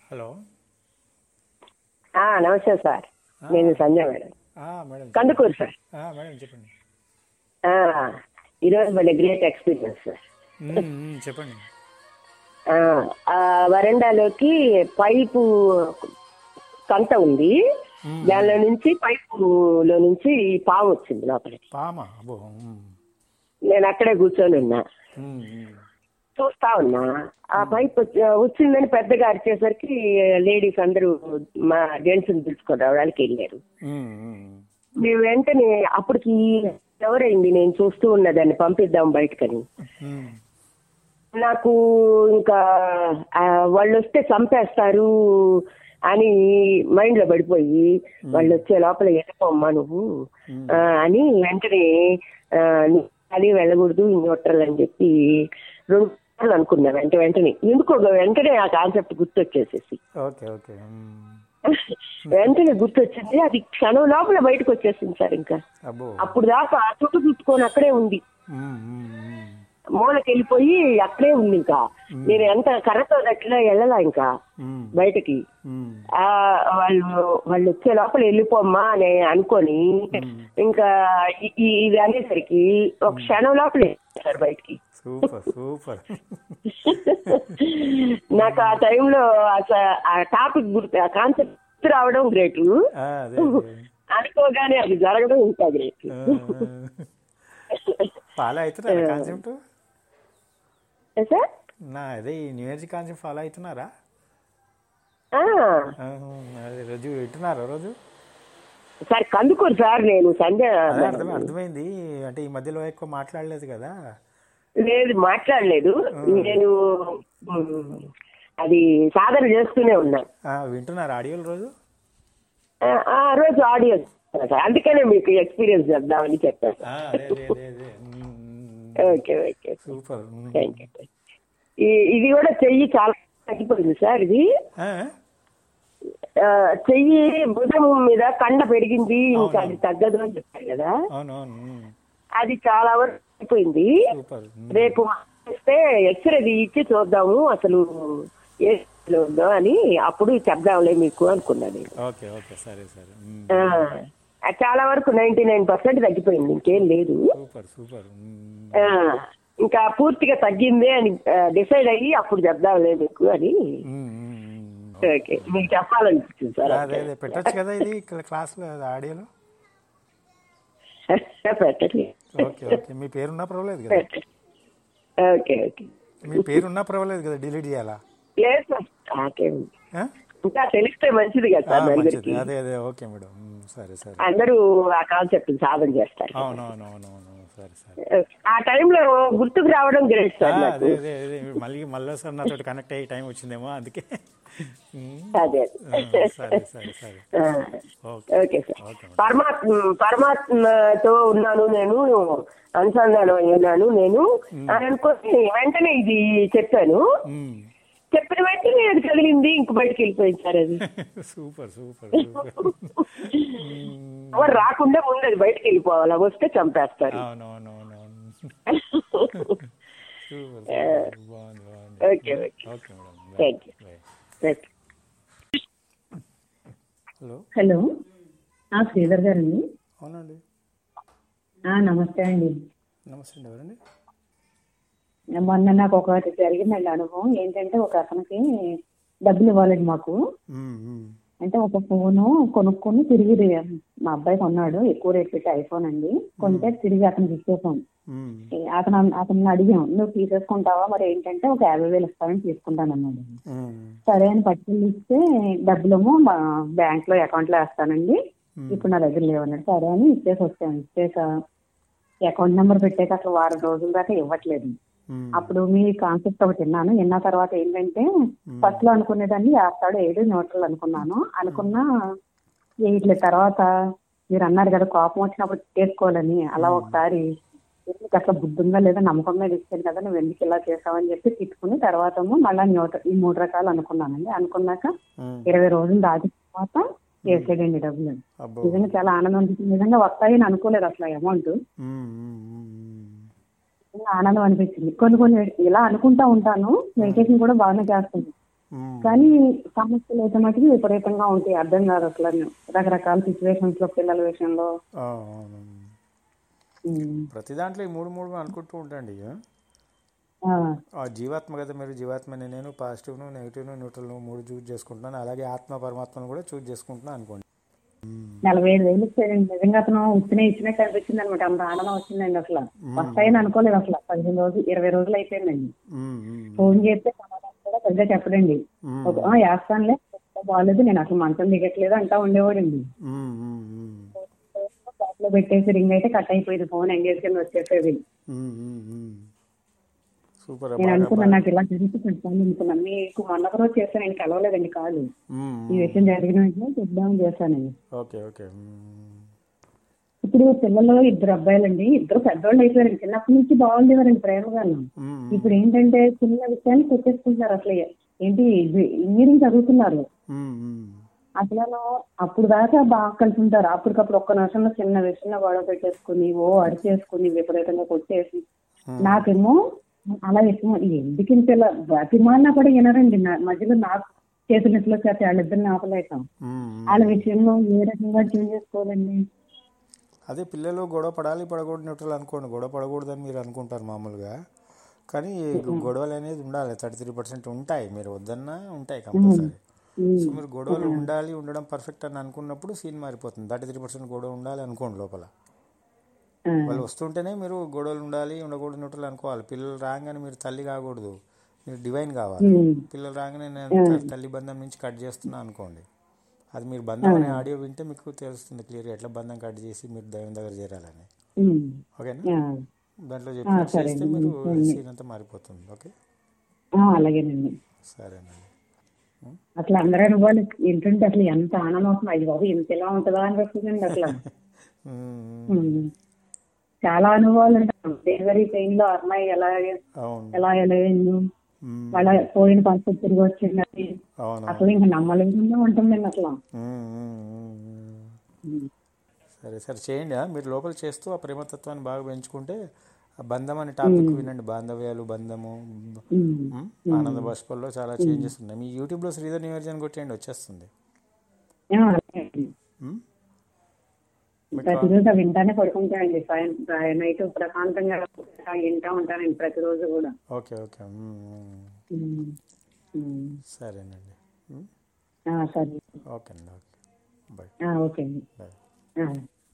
Hello ఆ, నమస్తే sir నేను సంజయ్ మేడం ఆ, మేడం కందుకూరు సార్ ఆ, మేడం చెప్పండి ఆ, ఈరోజు మన గ్రేట్ ఎక్స్పీరియన్స్ సార్ మ్మ్, మ్మ్, చెప్పండి ఆ, ఆ వరండాలోకి పైపు కంత ఉంది మ్మ్. దానిలో నుంచి పైపులో నుంచి పాము వచ్చింది లోపలికి పామా అబ్బో మ్మ్. నేను అక్కడే కూర్చొని ఉన్నా మ్మ్, మ్మ్. చూస్తా ఉన్నా ఆ పైప్ వచ్చి- వచ్చిందని పెద్దగా అరిచేసరికి లేడీస్ అందరూ మా జెంట్స్ పిలుచుకొని రావడానికి వెళ్ళారు మ్మ్, మ్మ్. మేము వెంటనే అప్పటికి ఎవరైంది నేను చూస్తూ ఉన్న దాన్ని పంపిద్దాం బయటకని మ్మ్. నాకు ఇంకా ఆ, వాళ్ళు వస్తే చంపేస్తారు అని మైండ్ లో పడిపోయి వాళ్ళు వచ్చే లోపల వెళ్ళిపోమ్మా నువ్వు ఆ, అని వెంటనే ఆ, నీ అది వెళ్ళకూడదు న్యూట్రల్ అని చెప్పి రెండు సార్లు అనుకున్నా వెంట వెంటనే ఎందుకో వెంటనే ఆ కాన్సెప్ట్ గుర్తొచ్చేసేసి ఓకే ఓకే మ్మ్. వెంటనే గుర్తొచ్చింది అది క్షణం లోపల బయటకు వచ్చేసింది సార్ ఇంకా అబ్బో అప్పుడు దాకా చుట్టూ చుట్టుకొని అక్కడే ఉంది మ్మ్, మ్మ్, మ్మ్. మూలకి వెళ్ళిపోయి అక్కడే ఉంది ఇంకా నేను ఎంత కర్రతో దట్టినా వెళ్ళలా ఇంకా మ్మ్, బయటకి మ్మ్. ఆ వాళ్ళు వాళ్ళు వచ్చే లోపల వెళ్ళిపోమ్మా అని అనుకొని ఇంకా ఇ- ఇ- ఇది అనేసరికి ఒక క్షణం లోపల వెళ్ళిపోయారు బయటికి సూపర్ సూపర్ నాకు ఆ టైంలో అస- ఆ టాపిక్ గుర్తు ఆ కాన్సెప్ట్ రావడం గ్రేట్ ఆ, అదే అదే. అనుకోగానే అది జరగడం ఇంకా గ్రేట్ ఆ, ఫాలో అవుతున్నారా కాన్సెప్ట్ సార్ నా అదే ఈ న్యూ ఇయర్ కాన్సెప్ట్ ఫాలో అవుతున్నారా ఆ, ఆ, అదే రోజు వింటున్నారా రోజు సార్ కందుకూరు సార్ నేను సంజయ్ అదే అర్థం అర్థమైంది అంటే ఈ మధ్యలో ఎక్కువ మాట్లాడలేదు కదా లేదు మాట్లాడలేదు నేను ఉమ్, అది సాధన చేస్తూనే ఉన్నా ఆ, వింటున్నారా ఆడియోలు రోజు ఆ, ఆ రోజు ఆడియో సార్ అందుకనే మీకు ఎక్స్పీరియన్స్ చెప్దామని చెప్పాను ఆ, అదే అదే అదే అదే మ్మ్, మ్మ్. Okay okay super hmm. Thank you ఈ- ఇది కూడా చెయ్యి చాలా తగ్గిపోయింది సార్ ఇది ఆ, ఆ, చెయ్యి భుజం మీద కండ పెరిగింది ఇంకా అది తగ్గదు అని చెప్పారు కదా అవును అవును మ్మ్. అది చాలా వరకు అయిపోయింది సూపర్ మ్మ్. రేపు ఇస్తే ఎక్స్రే ఇచ్చి చూద్దాము అసలు ఏ స్థితిలో ఉందో అని అప్పుడు చెప్దాంలే మీకు అనుకున్నా నేను ఓకే ఓకే సరే సరే మ్మ్. ఆ, అది చాలా వరకు నైన్టీ నైన్ పర్సెంట్ తగ్గిపోయింది ఇంకేం లేదు సూపర్ సూపర్ మ్మ్. ఆ, ఇంకా పూర్తిగా తగ్గిందే అని డిసైడ్ అయ్యి అప్పుడు చెప్దాంలే మీకు అని మ్మ్, మ్మ్, మ్మ్. ఓకే మీకు చెప్పాలనిపించింది సార్ అదే అదే పెట్టొచ్చు కదా ఇది క్లాస్లో ఆడియోలో పెట్టట్లేదు ఓకే ఓకే మీ పేరున్నా పర్వాలేదు కదా పెట్టండి. ఓకే ఓకే మీ పేరున్నా పర్వాలేదు కదా డిలీట్ చేయాలా లేదు సార్ నాకేముంది ఆ? ఇంకా తెలిస్తే మంచిది కదా ఆ, సార్ మంచిది నలుగురికి అదే అదే ఓకే మేడం మ్మ్, సరే సరే అందరూ ఆ కాన్సెప్ట్ సాధన చేస్తారు అవునవునవునవును సరే సరే ఆ టైంలో గుర్తుకు రావడం గ్రేట్ ఆ, సార్ నాకు అదే అదే అదే మళ్ళీ మళ్ళీ సార్ నాతో కనెక్ట్ అయ్యే టైం వచ్చిందేమో అందుకే మ్మ్. అదే ఆ, సరే సరే సరే ఆ, okay okay sir okay madam పరమాత్మ పరమాత్మతో ఉన్నాను నేను అనుసంధానం అయి ఉన్నాను నేను అని అనుకొని వెంటనే ఇది చెప్పాను మ్మ్. చెప్పిన వెంటనే అది కదిలింది ఇంక బయటకు వెళ్ళిపోయింది సార్ అది సూపర్ సూపర్ సూపర్ మ్మ్. ఎవరు రాకుండా ముందు అది బయటకు వెళ్ళిపోవాలి వస్తే చంపేస్తారు అవునవునవునవును సూపర్ సూపర్ బాగుంది బాగుంది okay okay okay madam thank you bye okay hello hello ఆ, శ్రీధర్ గారండి అవునండి ఆ, నమస్తే అండి నమస్తే అండి ఎవరండి మొన్న నాకు ఒకటి జరిగిందండి అనుభవం ఏంటంటే ఒక అతనికి డబ్బులు ఇవ్వాలండి మాకు మ్మ్, మ్మ్. అంటే ఒక ఫోను కొనుక్కొని తిరిగి రి- మా అబ్బాయి కొన్నాడు ఎక్కువ రేట్ పెట్టి ఐఫోన్ అండి కొంటే తిరిగి అతనికి ఇచ్చేసాం మ్మ్. అతను అతను అడిగాం నువ్వు తీసేసుకుంటావా మరి ఏంటంటే ఒక యాభై వేలు ఇస్తానని తీసుకుంటానన్నాడు మ్మ్. సరే అని పట్టుకుని ఇస్తే డబ్బులేమో మా బ్యాంక్ లో అకౌంట్ లో వేస్తానండి మ్మ్. ఇప్పుడు నా దగ్గర లేవన్నాడు సరే అని ఇచ్చేసి వచ్చాను ఇచ్చేసా అకౌంట్ నెంబర్ పెట్టాక అసలు వారం రోజుల దాకా ఇవ్వట్లేదు మ్మ్. అప్పుడు మీ కాన్సెప్ట్ ఒకటి విన్నాను విన్న తర్వాత ఏంటంటే ఫస్ట్ లో అనుకునేదాన్ని వేస్తాడు ఏడు న్యూట్రల్ అనుకున్నాను అనుకున్నా వేయట్లేదు తర్వాత మీరు అన్నారు కదా కోపం వచ్చినప్పుడు చేసుకోవాలని అలా ఒకసారి ఎందుకు అసలు బుద్ధి ఉందా లేదా నమ్మకం మీద ఇచ్చాను కదా నువ్వు ఎందుకు ఇలా చేసావని చెప్పి తిట్టుకుని తర్వాత మళ్ళీ న్యూట్రల్ ఈ మూడు రకాలు అనుకున్నానండి అనుకున్నాక మ్మ్. ఇరవై రోజులు దాటిన తర్వాత వేసాడండి డబ్బులు అబ్బో నిజంగా చాలా ఆనందం అనిపించింది నిజంగా వస్తాయని అనుకోలేదు అసలు అమౌంట్ మ్మ్, మ్మ్, మ్మ్. ఆనందం అనిపించింది కొన్ని కొన్ని ఇలా అనుకుంటా ఉంటాను మెడిటేషన్ కూడా బాగానే చేస్తుంది కానీ సమస్యలు అయితే మటుకు విపరీతంగా ఉంటాయి అర్థం కాదు అసలు రకరకాల సిచ్యువేషన్స్ లో పిల్లల విషయంలో ఆ, అవును. ఉమ్, ప్రతి దాంట్లో ఈ మూడు మూడు అనుకుంటూ ఉండండి ఆ? ఆ, ఆ జీవాత్మ కదా మీరు జీవాత్మని నేను పాజిటివ్ను నెగిటివ్ను న్యూట్రల్ను మూడు చూజ్ చేసుకుంటున్నాను అలాగే ఆత్మ పరమాత్మను కూడా చూజ్ చేసుకుంటున్నాను అనుకోండి నలభై ఐదు వేలు ఇచ్చాడండి నిజంగా అతను ఇచ్చినే ఇచ్చినట్టు అనిపించింది అనమాట అంత ఆనందం వచ్చిందండి అసలు వస్తాయని అనుకోలేదు అసలు పదిహేను రోజులు ఇరవై రోజులు అయిపోయిందండి మ్మ్, మ్మ్, ఫోన్ చేస్తే సమాధానం కూడా పెద్దగా చెప్పడండి మ్మ్. ఒక, "ఆ, వేస్తానులే బాగాలేదు నేను అసలు మంచం దిగట్లేదు అంటా ఉండేవాడండి మ్మ్, మ్మ్, మ్మ్. బ్యాగ్ లో పెట్టేసి రింగ్ అయితే కట్ అయిపోయింది ఫోన్ ఎంగేజ్ కింద వచ్చేసేది మ్మ్, మ్మ్, మ్మ్. సూపర్ నేను అనుకున్నాను నాకు ఇలా జరిగితే చెప్తాను అనుకున్నాను మీకు మొన్న ఒక రోజు చేస్తాను నేను కలవలేదండి కాదు మ్మ్, ఈ విషయం జరిగిన వెంటనే చెప్దామని చేశానండి ఓకే ఓకే మ్మ్. ఇప్పుడు పిల్లలు ఇద్దరు అబ్బాయిలండి ఇద్దరు పెద్దవాళ్ళు అయిపోయారండి చిన్నప్పటి నుంచి బాగుండేవారండి ప్రేమగాను మ్మ్, ఇప్పుడు ఏంటంటే చిన్న విషయాన్ని కొట్టేసుకుంటున్నారు అసలు ఏంటి ఇంజనీరింగ్ చదువుతున్నారు మ్మ్, మ్మ్. అసలు అప్పుడు దాకా బాగా కలిసి ఉంటారు అప్పటికప్పుడు ఒక్క నిమిషంలో చిన్న విషయంలో గొడవ పెట్టేసుకుని ఓ అరిచేసుకుని విపరీతంగా కొట్టేసి నాకేమో అలా ఎక్కువ ఎందుకు ఇంత ఇలా బతిమాలినా కూడా వినరండి నా మధ్యలో నాకు చేతులు ఇట్లా చేస్తే వాళ్ళిద్దరిని ఆపలేక మ్మ్. వాళ్ళ విషయంలో ఏ రకంగా చేంజ్ చేసుకోవాలండి అదే పిల్లలు గొడవ పడాలి పడకూడదు న్యూట్రల్ అనుకోండి గొడవ పడకూడదని మీరు అనుకుంటారు మామూలుగా కానీ గొడవలు అనేది ఉండాలి థర్టీ త్రీ పర్సెంట్ ఉంటాయి మీరు వద్దన్నా ఉంటాయి కంపల్సరీ సో మీరు గొడవలు ఉండాలి ఉండడం పర్ఫెక్ట్ అని అనుకున్నప్పుడు సీన్ మారిపోతుంది థర్టీ త్రీ పర్సెంట్ గొడవ ఉండాలి అనుకోండి లోపల ఆ, వాళ్ళు వస్తుంటేనే మీరు గొడవలు ఉండాలి ఉండకూడదు న్యూట్రల్ అనుకోవాలి పిల్లలు రాగానే మీరు తల్లి కాకూడదు మీరు డివైన్ కావాలి ఉమ్, పిల్లలు రాగానే నేను త- తల్లి బంధం నుంచి కట్ చేస్తున్నా అనుకోండి అది మీరు బంధం అనే ఆడియో వింటే మీకు తెలుస్తుంది క్లియర్ ఎట్లా బంధం కట్ చేసి మీరు దైవం దగ్గర చేరాలని ఉమ్, ఓకేనా ఆ, దాంట్లో చెప్పినట్టు చేస్తే మీరు సీన్ అంతా మారిపోతుంది ఓకే ఆ, అలాగేనండి సరేనండి అసలు అందరూ అనుభవాలు ఏంటంటే అసలు ఎంత ఆనందం వస్తుంది అయ్యి బాబు ఇంత ఎలా ఉంటుందా అనిపిస్తుందండి అసలు మ్మ్. ఉమ్. చాలా అనుభవాలు ఉంటాయి డెలివరీ పెయిన్ లో అమ్మాయి ఎలా అవును ఎలా ఎలా అయింది, మ్మ్. వాళ్ళ పోయిన పరిస్థితి తిరిగి వచ్చింది అవును అసలు ఇంకా నమ్మలేకుండా ఉంటుందండి అసలు మ్మ్, మ్మ్, మ్మ్. ఉమ్. సరే సరే చేయండి ఆ. మీరు లోపల చేస్తూ ఆ ప్రేమతత్వాన్ని బాగా పెంచుకుంటే ఆ బంధం అనే టాపిక్ వినండి బాంధవ్యాలు బంధము ఉమ్. మ్మ్? ఆనంద బాష్పల్లో చాలా చేంజెస్ ఉన్నాయి మీ యూట్యూబ్లో శ్రీధర్ నియోజన కొట్టేయండి వచ్చేస్తుంది ఆ, అలాగేనండి. మ్మ్? ప్రతిరోజు అవి వింటానే పడుకుంటానండి సాయం నైట్ ప్రశాంతంగా వింటా ఉంటానండి ప్రతిరోజు కూడా ఓకే ఓకే మ్మ్, మ్మ్. ఉమ్. ఉమ్. సరేనండి మ్మ్? ఆ, సరే ఓకేనండి ఓకే బాయ్ ఆ, ఓకే అండి బాయ్ ఆ.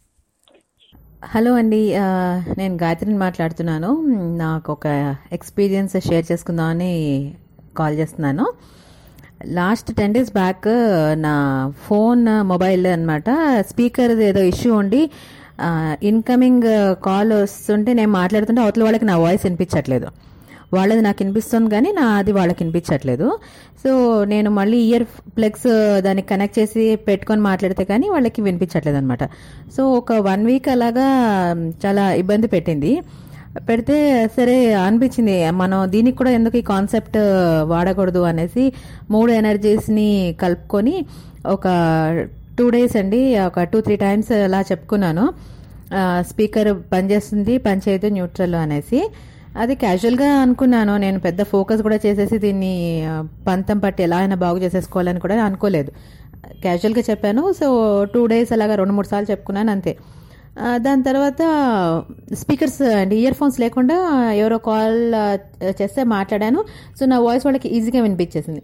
హలో అండి ఆ, నేను గాయత్రిని మాట్లాడుతున్నాను నాకు ఒక ఎక్స్పీరియన్స్ షేర్ చేసుకుందామని కాల్ చేస్తున్నాను లాస్ట్ టెన్ డేస్ బ్యాక్ నా ఫోన్ మొబైల్ అనమాట స్పీకర్ ఏదో ఇష్యూ ఉండి ఇన్కమింగ్ కాల్ వస్తుంటే నేను మాట్లాడుతుంటే అవతల వాళ్ళకి నా వాయిస్ వినిపించట్లేదు వాళ్ళది నాకు వినిపిస్తుంది కానీ నా అది వాళ్ళకి వినిపించట్లేదు సో నేను మళ్ళీ ఇయర్ ప్లగ్స్ దానికి కనెక్ట్ చేసి పెట్టుకొని మాట్లాడితే కానీ వాళ్ళకి వినిపించట్లేదు అనమాట సో ఒక వన్ వీక్ అలాగా చాలా ఇబ్బంది పెట్టింది పెడితే సరే అనిపించింది మనం దీనికి కూడా ఎందుకు ఈ కాన్సెప్ట్ వాడకూడదు అనేసి మూడు ఎనర్జీస్ని కలుపుకొని ఒక టూ డేస్ అండి ఒక టూ త్రీ టైమ్స్ అలా చెప్పుకున్నాను స్పీకర్ పనిచేస్తుంది పనిచేయదు న్యూట్రల్ అనేసి అది క్యాజువల్గా అనుకున్నాను నేను పెద్ద ఫోకస్ కూడా చేసేసి దీన్ని ఆ, పంతం పట్టి ఎలా అయినా బాగు చేసేసుకోవాలని కూడా అనుకోలేదు క్యాజువల్గా చెప్పాను సో టూ డేస్ అలాగా రెండు మూడు సార్లు చెప్పుకున్నాను అంతే ఆ, దాని తర్వాత స్పీకర్స్ అండ్ ఇయర్ ఫోన్స్ లేకుండా ఎవరో కాల్ చేస్తే మాట్లాడాను సో నా వాయిస్ వాళ్ళకి ఈజీగా వినిపించేసింది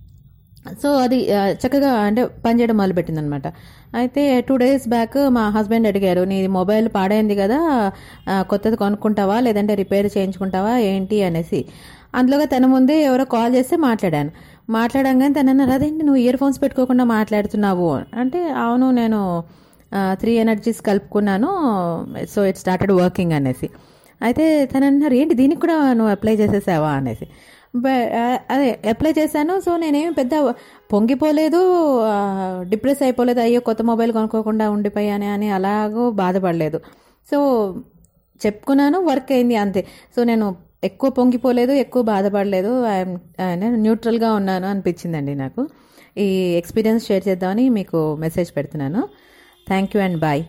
సో అది ఆ, చక్కగా అంటే పనిచేయడం మొదలుపెట్టింది అనమాట అయితే టూ డేస్ బ్యాక్ మా హస్బెండ్ అడిగారు నీ మొబైల్ పాడైంది కదా ఆ, కొత్తది కొనుక్కుంటావా లేదంటే రిపేర్ చేయించుకుంటావా ఏంటి అనేసి అందులోగా తన ముందే ఎవరో కాల్ చేస్తే మాట్లాడాను మాట్లాడంగానే తను అన్నారు అదేంటి నువ్వు ఇయర్ ఫోన్స్ పెట్టుకోకుండా మాట్లాడుతున్నావు అంటే అవును నేను త్రీ ఎనర్జీస్ కలుపుకున్నాను సో ఇట్ స్టార్టెడ్ వర్కింగ్ అనేసి అయితే తను అన్నారు ఏంటి దీనికి కూడా నువ్వు అప్లై చేసేసావా అనేసి బ- ఆ, అదే అప్లై చేశాను సో నేనేమి పెద్ద పొంగిపోలేదు ఆ, డిప్రెస్ అయిపోలేదు అయ్యో కొత్త మొబైల్ కొనుక్కోకుండా ఉండిపోయానే అని అలాగో బాధపడలేదు సో చెప్పుకున్నాను వర్క్ అయింది అంతే సో నేను ఎక్కువ పొంగిపోలేదు ఎక్కువ బాధపడలేదు ఐఎమ్ నేను న్యూట్రల్గా ఉన్నాను అనిపించిందండి నాకు ఈ ఎక్స్పీరియన్స్ షేర్ చేద్దామని మీకు మెసేజ్ పెడుతున్నాను thank you and bye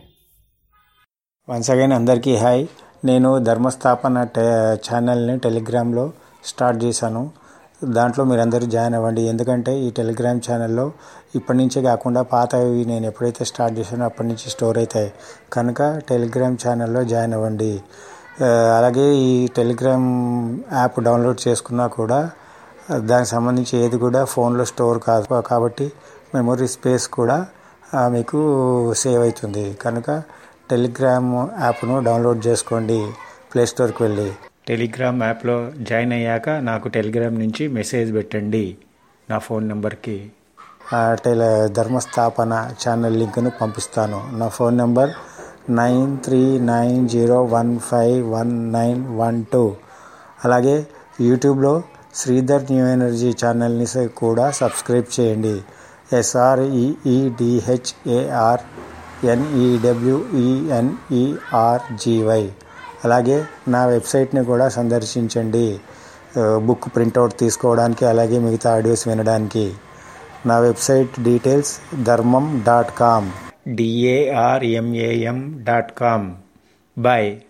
once again అందరికీ హాయ్ నేను ధర్మస్థాపన టే ఛానల్ని టెలిగ్రామ్లో స్టార్ట్ చేశాను దాంట్లో మీరందరూ జాయిన్ అవ్వండి ఎందుకంటే ఈ టెలిగ్రామ్ ఛానల్లో ఇప్పటి నుంచే కాకుండా పాతవి నేను ఎప్పుడైతే స్టార్ట్ చేశానో అప్పటి నుంచి స్టోర్ అవుతాయి కనుక టెలిగ్రామ్ ఛానల్లో జాయిన్ అవ్వండి ఆ, అలాగే ఈ టెలిగ్రామ్ యాప్ డౌన్లోడ్ చేసుకున్నా కూడా దానికి సంబంధించి ఏది కూడా ఫోన్లో స్టోర్ కాదు కాబట్టి మెమొరీ స్పేస్ కూడా ఆ, మీకు సేవ్ అవుతుంది కనుక టెలిగ్రామ్ యాప్ను డౌన్లోడ్ చేసుకోండి ప్లే స్టోర్కి వెళ్ళి టెలిగ్రామ్ యాప్లో జాయిన్ అయ్యాక నాకు టెలిగ్రామ్ నుంచి మెసేజ్ పెట్టండి నా ఫోన్ నెంబర్కి ఆ టెలి ధర్మస్థాపన ఛానల్ లింక్ను పంపిస్తాను నా phone number nine three nine zero one five one nine one two అలాగే యూట్యూబ్లో శ్రీధర్ న్యూ ఎనర్జీ ఛానల్ని స- కూడా సబ్స్క్రైబ్ చేయండి ఎస్ఆర్ఈఈడిహెచ్ఏఆర్ ఎన్ఈడబ్ల్యూఈఎన్ఈఆర్జీవై అలాగే నా వెబ్సైట్ని కూడా సందర్శించండి ఆ, బుక్ ప్రింట్అవుట్ తీసుకోవడానికి అలాగే మిగతా ఆడియోస్ వినడానికి నా website details Dharmam dot com D A R M A M dot com bye